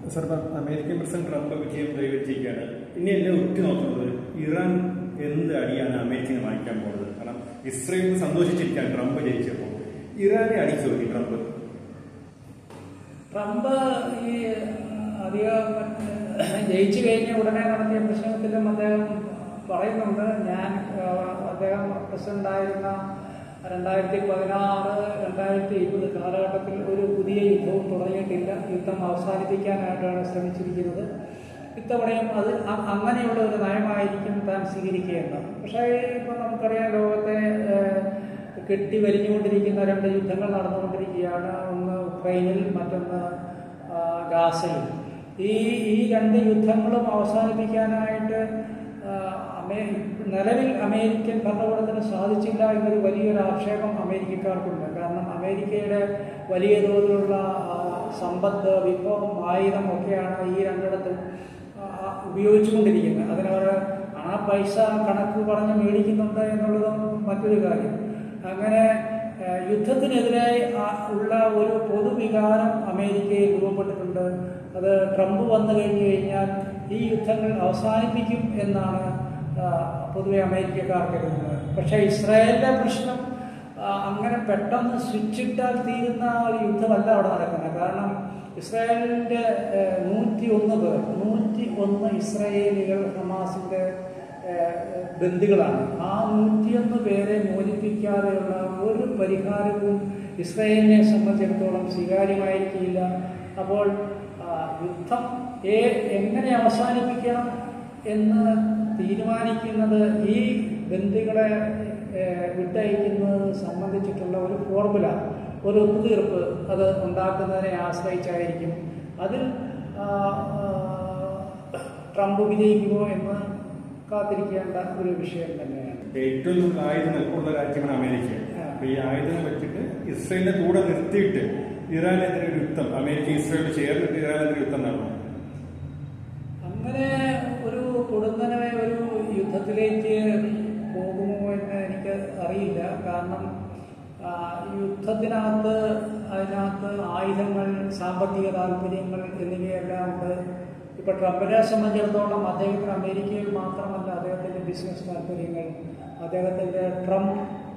sir ഇപ്പം American president Trump വിജയം കൈവരിച്ചിരിക്കുകയാണ് ഇനി എല്ലാം ഉറ്റു നോക്കുന്നത് ഇറാൻ എന്ത് അടിയാണ് അമേരിക്കന് വാങ്ങിക്കാൻ പോകുന്നത് കാരണം ഇസ്രയേലിന് സന്തോഷിച്ചിരിക്കാൻ ട്രംപ് ജയിച്ചപ്പോൾ ഇറാനെ അടിച്ചു നോക്കി ട്രംപ് ട്രംപ് ഈ അധികം ജയിച്ചു കഴിഞ്ഞ ഉടനെ നടത്തിയ പ്രശ്നത്തിലും അദ്ദേഹം പറയുന്നുണ്ട് ഞാൻ ആ, അദ്ദേഹം പ്രസിഡന്റ് ആയിരുന്ന രണ്ടായിരത്തി പതിനാറ് രണ്ടായിരത്തി ഇരുപത് കാലഘട്ടത്തിൽ ഒരു പുതിയ യുദ്ധവും തുടങ്ങിയിട്ടില്ല യുദ്ധം അവസാനിപ്പിക്കാനായിട്ടാണ് ശ്രമിച്ചിരിക്കുന്നത് ഇത്തവണയും അത് അ- അങ്ങനെയുള്ള ഒരു നയമായിരിക്കും താൻ സ്വീകരിക്കേണ്ടത് പക്ഷേ ഇപ്പോൾ നമുക്കറിയാം ലോകത്തെ ഏഹ്, കെട്ടി വലിഞ്ഞുകൊണ്ടിരിക്കുന്ന രണ്ട് യുദ്ധങ്ങൾ നടന്നുകൊണ്ടിരിക്കുകയാണ് ഒന്ന് ഉക്രൈനിൽ മറ്റൊന്ന് ആ, ഗാസയിൽ ഈ ഈ രണ്ട് യുദ്ധങ്ങളും അവസാനിപ്പിക്കാനായിട്ട് ആ, അമേ നിലവിൽ അമേരിക്കൻ ഭരണകൂടത്തിന് സാധിച്ചില്ല എന്നൊരു വലിയൊരു ആക്ഷേപം അമേരിക്കക്കാർക്കുണ്ട് കാരണം അമേരിക്കയുടെ വലിയ തോതിലുള്ള ആ, സമ്പത്ത് വിഭവം ആയുധം ഒക്കെയാണ് ഈ രണ്ടിടത്തും ആ, ഉപയോഗിച്ചുകൊണ്ടിരിക്കുന്നത് അതിനവർ ആ പൈസ കണക്ക് പറഞ്ഞ് മേടിക്കുന്നുണ്ട് എന്നുള്ളതും മറ്റൊരു കാര്യം അങ്ങനെ ഏഹ്, യുദ്ധത്തിനെതിരായി ആ- ഉള്ള ഒരു പൊതുവികാരം അമേരിക്കയിൽ രൂപപ്പെട്ടിട്ടുണ്ട് അത് ട്രംപ് വന്നു കഴിഞ്ഞു കഴിഞ്ഞാൽ ഈ യുദ്ധങ്ങൾ അവസാനിപ്പിക്കും എന്നാണ് ആ, പൊതുവെ അമേരിക്കക്കാർ കരുതുന്നത് പക്ഷേ ഇസ്രായേലിലെ പ്രശ്നം ആ, അങ്ങനെ പെട്ടെന്ന് സ്വിച്ചിട്ടാൽ തീരുന്ന ഒരു യുദ്ധമല്ല അവിടെ നടക്കുന്നത് കാരണം ഇസ്രായേലിൻ്റെ നൂറ്റി ഒന്ന് പേർ നൂറ്റി ഒന്ന് ഇസ്രായേലികൾ ഹമാസിൻ്റെ ഏഹ് ബന്ദികളാണ് ആ നൂറ്റിയൊന്ന് പേരെ മോചിപ്പിക്കാതെയുള്ള ഒരു പരിഹാരവും ഇസ്രയേലിനെ സംബന്ധിച്ചിടത്തോളം സ്വീകാര്യമായിരിക്കില്ല അപ്പോൾ ആ, യുദ്ധം ഏ എങ്ങനെ അവസാനിപ്പിക്കണം എന്ന് തീരുമാനിക്കുന്നത് ഈ ബന്ദികളെ ഏഹ്, വിട്ടയക്കുന്നത് സംബന്ധിച്ചിട്ടുള്ള ഒരു ഫോർമുല ഒരു ഒത്തുതീർപ്പ് അത് ഉണ്ടാക്കുന്നതിനെ ആശ്രയിച്ചായിരിക്കും അതിൽ ആ, ആ, ട്രംപ് വിജയിക്കുമോ എന്ന് കാത്തിരിക്കേണ്ട ഒരു വിഷയം തന്നെയാണ് ഏറ്റവും കൂടുതൽ ആയുധങ്ങൾ ഉള്ള രാജ്യമാണ് അമേരിക്ക അപ്പൊ ഈ ആയുധങ്ങൾ വെച്ചിട്ട് ഇസ്രയേലിനെ കൂടെ നിർത്തിയിട്ട് ഇറാനെതിരെ ഒരു യുദ്ധം അമേരിക്ക ഇസ്രയേൽ ചേർന്നിട്ട് ഇറാനെതിരെ യുദ്ധം നടന്നു അങ്ങനെ ഒരു കൊടുന്നനെ ഒരു യുദ്ധത്തിലേക്ക് പോകുമോ എന്ന് എനിക്ക് അറിയില്ല കാരണം ആ, യുദ്ധത്തിനകത്ത് അതിനകത്ത് ആയുധങ്ങൾ സാമ്പത്തിക താല്പര്യങ്ങൾ എന്നിവയെല്ലാം ഉണ്ട് ഇപ്പൊ ട്രംപിനെ സംബന്ധിച്ചിടത്തോളം അദ്ദേഹത്തിന് അമേരിക്കയിൽ മാത്രമല്ല അദ്ദേഹത്തിന്റെ ബിസിനസ് താല്പര്യങ്ങൾ അദ്ദേഹത്തിന്റെ ട്രംപ്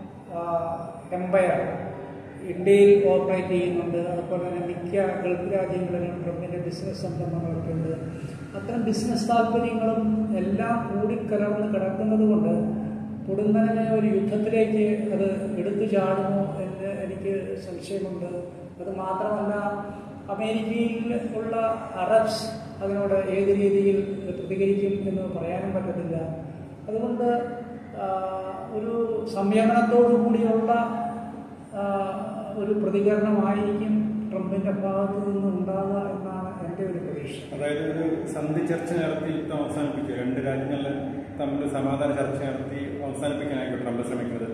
എംപയർ ഇന്ത്യയിൽ ഓപ്പറേറ്റ് ചെയ്യുന്നുണ്ട് അതുപോലെ തന്നെ മിക്ക ഗൾഫ് രാജ്യങ്ങളിലും ട്രംപിന്റെ ബിസിനസ് സംരംഭങ്ങളൊക്കെ ഉണ്ട് അത്തരം ബിസിനസ് താല്പര്യങ്ങളും എല്ലാം കൂടിക്കലർന്ന് കിടക്കുന്നത് കൊണ്ട് പൊടുന്നനെ ഒരു യുദ്ധത്തിലേക്ക് അത് എടുത്തു ചാടുമോ എന്ന് എനിക്ക് സംശയമുണ്ട് അത് മാത്രമല്ല അമേരിക്കയിൽ ഉള്ള അറബ്സ് അതിനോട് ഏത് രീതിയിൽ പ്രതികരിക്കും എന്ന് പറയാനും പറ്റത്തില്ല അതുകൊണ്ട് ആ, ഒരു സംയമനത്തോടു കൂടിയുള്ള ആ, ഒരു പ്രതികരണമായിരിക്കും ട്രംപിന്റെ ഭാഗത്തു നിന്ന് ഉണ്ടാകുക എന്നാണ് എൻ്റെ ഒരു പ്രതീക്ഷ അതായത് ഒരു സന്ധി ചർച്ച നടത്തി യുദ്ധം അവസാനിപ്പിക്കുക രണ്ട് രാജ്യങ്ങളിൽ തമ്മിൽ സമാധാന ചർച്ച നടത്തി അവസാനിപ്പിക്കാനായിരിക്കും ട്രംപ് ശ്രമിക്കുന്നത്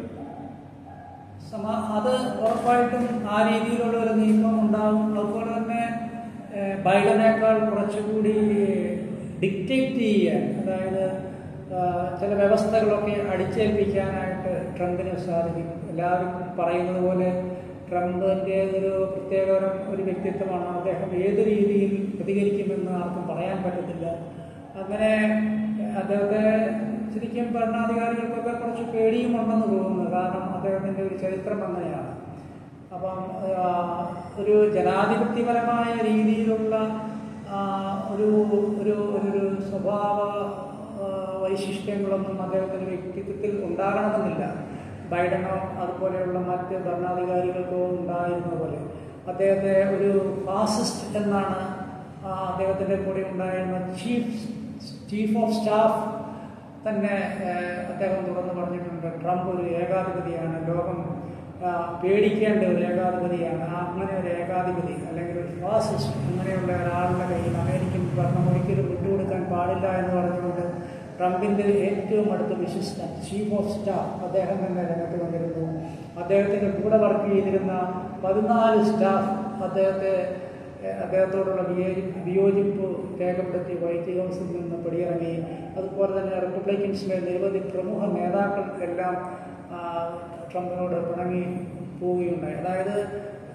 സമ അത് ഉറപ്പായിട്ടും ആ രീതിയിലുള്ള ഒരു നീക്കം ഉണ്ടാകും അതുപോലെ തന്നെ ഏഹ്, ബൈഡനേക്കാൾ കുറച്ചുകൂടി ഡിക്റ്റേറ്റ് ചെയ്യാൻ അതായത് ആഹ്, ചില വ്യവസ്ഥകളൊക്കെ അടിച്ചേൽപ്പിക്കാനായിട്ട് ട്രംപിന് സാധിക്കും എല്ലാവരും പറയുന്നത് പോലെ ട്രംപിൻ്റെ ഒരു പ്രത്യേകതരം ഒരു വ്യക്തിത്വമാണ് അദ്ദേഹം ഏത് രീതിയിൽ പ്രതികരിക്കുമെന്ന് ആർക്കും പറയാൻ പറ്റത്തില്ല അങ്ങനെ അദ്ദേഹത്തെ ശരിക്കും ഭരണാധികാരികൾക്കൊക്കെ കുറച്ച് പേടിയും ഉണ്ടെന്ന് തോന്നുന്നു കാരണം അദ്ദേഹത്തിൻ്റെ ഒരു ചരിത്രം അങ്ങനെയാണ് അപ്പം ആ, ഒരു ജനാധിപത്യപരമായ രീതിയിലുള്ള ആ, ഒരു ഒരു ഒരു സ്വഭാവ ആ, വൈശിഷ്ട്യങ്ങളൊന്നും അദ്ദേഹത്തിൻ്റെ വ്യക്തിത്വത്തിൽ ഉണ്ടാകണമെന്നില്ല ബൈഡനോ അതുപോലെയുള്ള മറ്റ് ഭരണാധികാരികൾക്കോ ഉണ്ടായിരുന്ന പോലെ അദ്ദേഹത്തെ ഒരു ഫാസിസ്റ്റ് എന്നാണ് ആ, അദ്ദേഹത്തിൻ്റെ കൂടെ ഉണ്ടായിരുന്ന ചീഫ് ചീഫ് ഓഫ് സ്റ്റാഫ് തന്നെ ഏഹ്, അദ്ദേഹം തുറന്നു പറഞ്ഞിട്ടുണ്ട് ട്രംപ് ഒരു ഏകാധിപതിയാണ് ലോകം ആ, പേടിക്കേണ്ട ഒരു ഏകാധിപതിയാണ് ആ അങ്ങനെ ഒരു ഏകാധിപതി അല്ലെങ്കിൽ ഒരു ഫാസിസ്റ്റ് അങ്ങനെയുള്ള ഒരാളുടെ കയ്യിൽ അമേരിക്കൻ ഭരണം ഒരിക്കലും വിട്ടുകൊടുക്കാൻ പാടില്ല എന്ന് പറഞ്ഞുകൊണ്ട് ട്രംപിൻ്റെ ഏറ്റവും അടുത്ത വിശിഷ്ട ചീഫ് ഓഫ് സ്റ്റാഫ് അദ്ദേഹം തന്നെ രംഗത്ത് വന്നിരുന്നു അദ്ദേഹത്തിൻ്റെ കൂടെ വർക്ക് ചെയ്തിരുന്ന പതിനാല് സ്റ്റാഫ് അദ്ദേഹത്തെ ഏഹ് അദ്ദേഹത്തോടുള്ള വിയോജി വിയോജിപ്പ് രേഖപ്പെടുത്തി വൈറ്റ് ഹൗസിൽ നിന്ന് പടിയിറങ്ങി അതുപോലെ തന്നെ റിപ്പബ്ലിക്കൻസിലെ നിരവധി പ്രമുഖ നേതാക്കൾ എല്ലാം ആ, ട്രംപിനോട് പിണങ്ങി പോവുകയുണ്ടായി അതായത്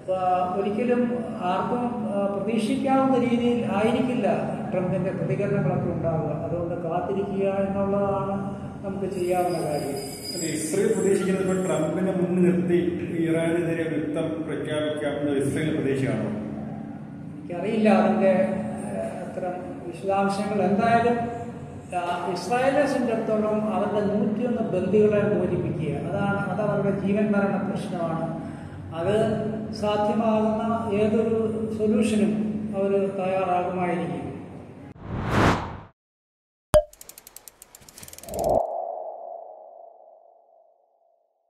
ആ, ഒരിക്കലും ആർക്കും ആ, പ്രതീക്ഷിക്കാവുന്ന രീതിയിൽ ആയിരിക്കില്ല ട്രംപിന്റെ പ്രതികരണങ്ങളൊക്കെ ഉണ്ടാവുക അതുകൊണ്ട് കാത്തിരിക്കുക എന്നുള്ളതാണ് നമുക്ക് ചെയ്യാവുന്ന കാര്യം അത് ഇസ്രയേൽ പ്രതീക്ഷിക്കുന്നത് ഇപ്പോൾ ട്രംപിനെ മുന്നിൽ നിർത്തി ഇറാനെതിരെ യുദ്ധം പ്രഖ്യാപിക്കാമെന്ന് ഇസ്രയേൽ പ്രതീക്ഷയാണോ എനിക്കറിയില്ല അതിൻ്റെ ഏഹ്, അത്തരം വിശദാംശങ്ങൾ എന്തായാലും ആ, ഇസ്രായേലിനെ സംബന്ധിച്ചിടത്തോളം അവരുടെ നൂറ്റിയൊന്ന് ബന്ദികളെ മോചിപ്പിക്കുക അതാണ് അത് അവരുടെ ജീവൻ മരണ പ്രശ്നമാണ് അത് സാധ്യമാകുന്ന ഏതൊരു സൊല്യൂഷനും അവർ തയ്യാറാകുമായിരിക്കും